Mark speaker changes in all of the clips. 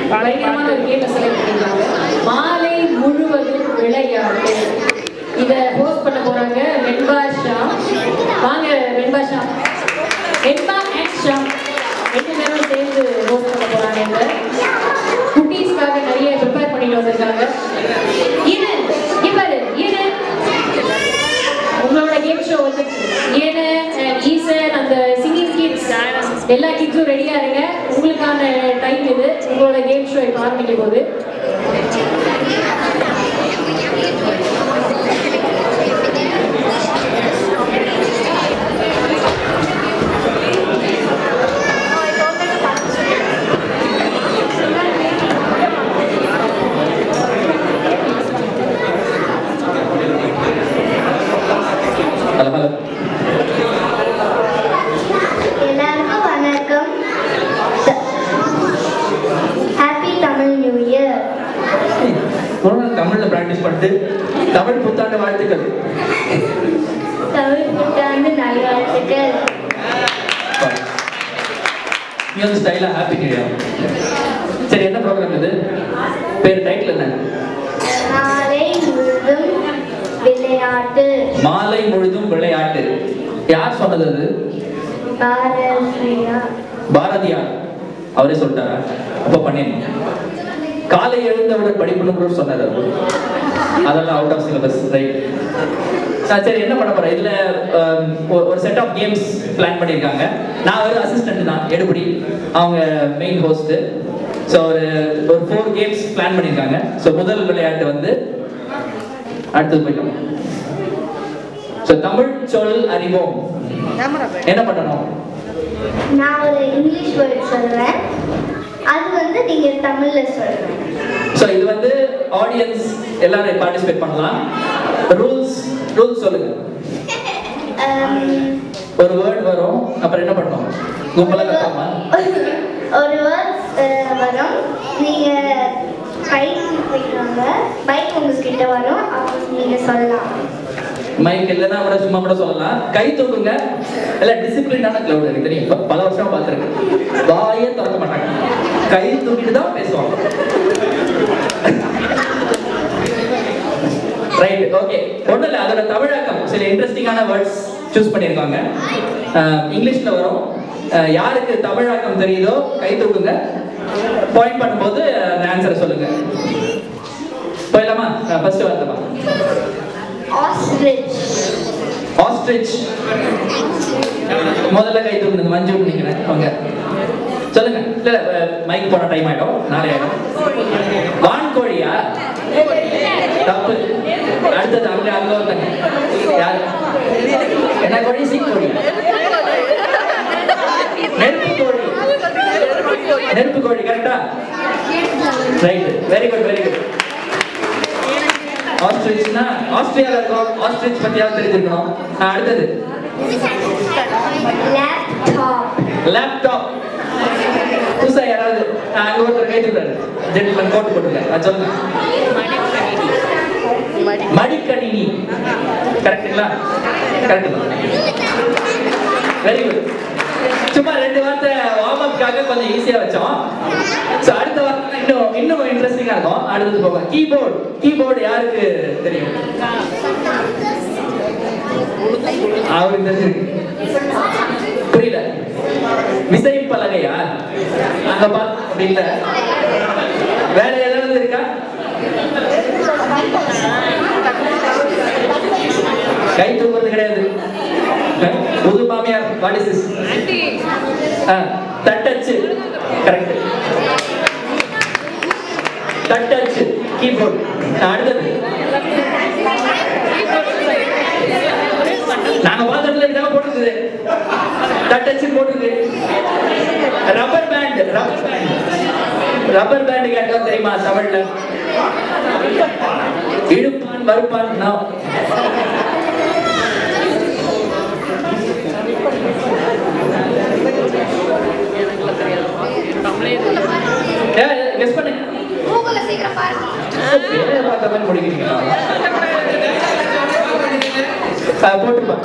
Speaker 1: பயங்கரமான ஒரு கேமை செலக்ட் பண்ணிருக்காங்க மாலை முழுவதும் விளையாட்டு இதை ஹோஸ்ட் பண்ண போறாங்க வெண்பா ஷா வாங்க வெண்பா ஷா வெண்பா அண்ட் ஷா ரெண்டு பேரும் சேர்ந்து ஹோஸ்ட் பண்ண போறாங்க இதை குட்டீஸ்க்காக நிறைய ப்ரிப்பேர் பண்ணிட்டு வந்திருக்காங்க இது இவர் இது உங்களோட கேம் ஷோ வந்து ஏனு ஈசன் அந்த சிங்கிங் கிட்ஸ் எல்லா கிட்ஸும் ரெடியா இருங்க உங்களுக்கான டைம் இது உங்களோட கேம் ஷோ இப்போ ஆரம்பிக்க போகுது
Speaker 2: ஹலோ ஹலோ
Speaker 3: எல்லாருக்கும் வணக்கம் ஹாப்பி தமிழ் நியூ இயர்
Speaker 2: ஒரு நாள் தமிழ்ல பிராக்டிஸ் பண்ணிட்டு தமிழ் புத்தாண்டு வாழ்த்துக்கள்
Speaker 3: தமிழ் புத்தாண்டு நல்வாழ்த்துக்கள்
Speaker 2: நீ வந்து ஸ்டைலா ஹாப்பி நியூ இயர் சரி என்ன ப்ரோக்ராம் இது பேர் டைட்டில் என்ன
Speaker 3: நாளை முழுதும் விளையாட்டு
Speaker 2: மாலை முழுதும் விளையாட்டு யார் சொன்னது அது
Speaker 3: பாரதியா
Speaker 2: பாரதியார் அவரே சொல்லிட்டாரா அப்ப பண்ணிருந்தேன் காலை எழுந்தவுடன் படிக்கணும் கூட சொன்னார் அவர் அதெல்லாம் அவுட் ஆஃப் சிலபஸ் ரைட் சரி என்ன பண்ண போறேன் இதுல ஆம், ஒரு- ஒரு செட் ஆஃப் கேம்ஸ் பிளான் பண்ணியிருக்காங்க நான் ஒரு அசிஸ்டன்ட் தான் எடுபடி அவங்க மெயின் ஹோஸ்ட் ஸோ ஒரு ஒரு ஃபோர் கேம்ஸ் பிளான் பண்ணியிருக்காங்க ஸோ முதல் விளையாட்டு வந்து அடுத்தது போயிட்டோம் ஸோ தமிழ் சொல் அறிவோம் என்ன பண்ணணும்
Speaker 3: நான் ஒரு இங்கிலீஷ் வேர்ட் சொல்றேன் அது வந்து நீங்க தமிழ்ல சொல்லணும்
Speaker 2: ஸோ இது வந்து ஆடியன்ஸ் எல்லாரும் பார்ட்டிசிபேட் பண்ணலாம் ரூல்ஸ் ரூல்ஸ் சொல்லுங்க
Speaker 3: Um,
Speaker 2: ஒரு வேர்ட் வரும் அப்புறம் என்ன பண்ணணும் கும்பலா கத்தாமா
Speaker 3: ஒரு வேர்ட்ஸ் வரும் நீங்க பைக் போயிடுவாங்க பைக் உங்ககிட்ட வரும் அப்போ நீங்க சொல்லலாம்
Speaker 2: மைக் இல்லைன்னா கூட சும்மா கூட சொல்லலாம் கை தூக்குங்க இல்ல டிசிப்ளினான கிளவுட் எனக்கு தெரியும் ப- பல வருஷமா பார்த்துருக்கேன் வாயே திறக்க மாட்டாங்க கை தூக்கிட்டு தான் பேசுவாங்க ரைட் ஓகே ஒன்றும் இல்லை அதோட தமிழாக்கம் சில இன்ட்ரெஸ்டிங்கான வேர்ட்ஸ் சூஸ் பண்ணியிருக்காங்க அஹ், இங்கிலீஷ்ல வரும் அஹ், யாருக்கு தமிழாக்கம் தெரியுதோ கை தூக்குங்க பாயிண்ட் பண்ணும்போது அந்த ஆன்சரை சொல்லுங்க போயிடலாமா ஃபர்ஸ்ட் வார்த்தைமா
Speaker 3: ஆஸ்ட்ரிச்
Speaker 2: ஆஸ்ட்ரிச் முதல்ல கை தூக்குங்க மஞ்சு நினைக்கிறேன் அவங்க சொல்லுங்க இல்ல மைக் போன டைம் ஆயிடும் நாளை ஆயிடும் வான்கோழியா தப்பு அடுத்தது அங்க அங்க ஒருத்தங்க யாரு என்ன கோழி சீக் கோழி நெருப்பு கோழி நெருப்பு கோழி கரெக்டா right very good very good ஆஸ்ட்ரிச்னா ஆஸ்திரேலியால இருக்கோம் ஆஸ்ட்ரிச் பத்தியாவது தெரிஞ்சிருக்கணும் ஆ, அடுத்தது
Speaker 3: லேப்டாப்
Speaker 2: லேப்டாப் புதுசா யாராவது ஆ, அங்க ஒருத்தர் கை தூக்குறாரு ஜென்டில்மேன் கோட் போட்டுருக்காரு அது சொல்லுங்க மடிக்கணினி கரெக்ட்டுங்களா கரெக்ட் வெரி குட் சும்மா ரெண்டு வார்த்தை வார்ம் அப்காக கொஞ்சம் ஈஸியா வச்சோம் சோ அடுத்த வார்த்தை இன்னும் இன்னும் இன்ட்ரெஸ்டிங்கா இருக்கும் அடுத்தது போக கீபோர்டு கீபோர்டு யாருக்கு தெரியும் அவருக்கு தெரிஞ்சிருக்கு புரியல விசை பலகையா அங்க பா அப்படி இல்ல வேற ஏதாவது இருக்கா கை தூக்குறது கிடையாது அஹ், புது மாமியார் வாட் இஸ் திஸ் தட்டச்சு கரெக்ட் தட்டச்சு கீபோர்ட் அடுத்தது நாங்க பார்த்ததுல இதான் போட்டுருக்குது தட்டச்சு போட்டுருக்கு rubber band rubber band rubber band கேட்டா தெரியுமா தமிழ்ல இழுப்பான் மறுப்பான் நான் கெஸ் பண்ணுங்க
Speaker 3: கூகுள்ல சீக்கிரம் பாருங்க
Speaker 2: பேரை பார்த்த மாதிரி முடிக்கிறீங்க அஹ் போட்டுப்பா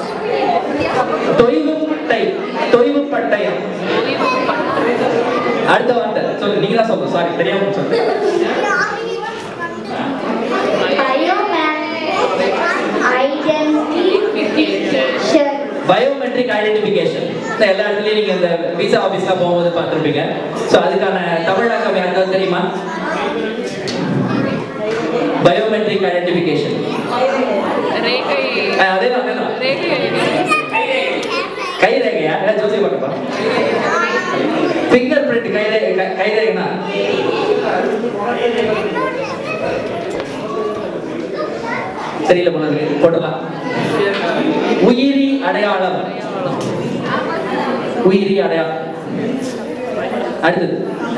Speaker 2: தொய்வு பட்டை தொய்வு பட்டயம் அடுத்த வார்த்தை ஸோ சொல்லுங்க நீங்க தான் சொல்லுங்க சாரி தெரியாம சொல்லுங்க
Speaker 3: ஐடென்டிஃபிகேஷன்
Speaker 2: பயோமெட்ரிக் ஐடென்டிஃபிகேஷன் எல்லா இடத்துலயும் நீங்க இந்த விசா ஆபீஸ்லாம் போகும்போது பார்த்துருப்பீங்க ஸோ அதுக்கான தமிழாக்கம் யாருக்காவது தெரியுமா பயோமெட்ரிக் ஐடென்டிஃபிகேஷன் அதேதான் அதேதான் கை ரேகையா இல்லை ஜோசி மட்டுமா ஃபிங்கர் பிரிண்ட் கை ரே கை- கை ரேகைனா தெரியல போல இருக்கு போட்டலாம் உயிரி அடையாளம் உயிரி அடையாளம் அடுத்தது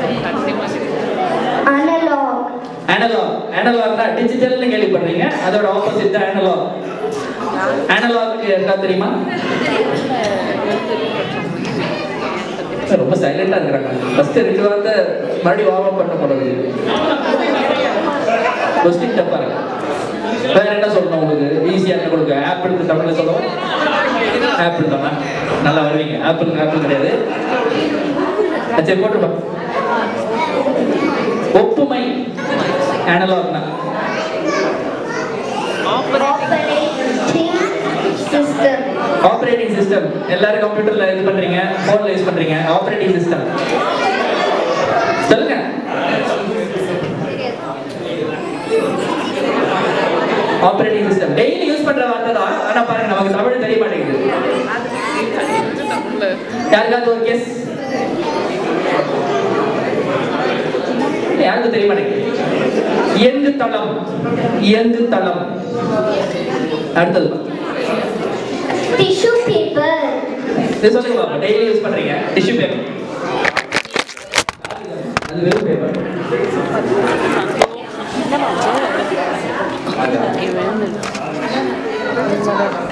Speaker 3: அனலாக்
Speaker 2: அனலாக் அனலாக்னா டிஜிட்டல்னு கேள்விப்படுறீங்க அதோட ஆப்போசிட் தான் அனலாக் அனலாக் இருக்கா தெரியுமா ரொம்ப சைலண்டா இருக்கிறாங்க ஃபர்ஸ்ட் ரெண்டு வார்த்தை மறுபடியும் வார்ம் அப் பண்ண போறது கொஸ்டின் டப்பா இருக்கு வேற என்ன சொல்லணும் உங்களுக்கு ஈஸியா என்ன கொடுக்க ஆப்பிள் தமிழ்ல சொல்லுவோம் ஆப்பிள் தானே நல்லா வருவீங்க ஆப்பிள் ஆப்பிள் கிடையாது சரி போட்டுருப்பா ஒப்புமை அனலாக்னா
Speaker 3: ஆப்பரேட்டிங் சிஸ்டம்
Speaker 2: ஆப்ரேட்டிங் சிஸ்டம் எல்லாரும் கம்ப்யூட்டர்ல இது பண்றீங்க போன்ல யூஸ் பண்றீங்க ஆப்ரேட்டிங் சிஸ்டம் சொல்லுங்க ஆப்ரேட்டிங் சிஸ்டம் டெய்லி யூஸ் பண்ற வார்த்தை தான் ஆனா பாருங்க நமக்கு தமிழ் தெரிய மாட்டேங்குது யாருக்காவது ஒரு கேஸ் யாருக்கும் தெரிய மாட்டேங்குது இயங்கு தளம் இயங்கு தளம் அடுத்தது
Speaker 3: டிஷ்யூ பேப்பர்
Speaker 2: இது சொல்லுங்க பாப்பா டெய்லி யூஸ் பண்றீங்க டிஷ்யூ பேப்பர் அது வெறும் பேப்பர்
Speaker 4: இவன்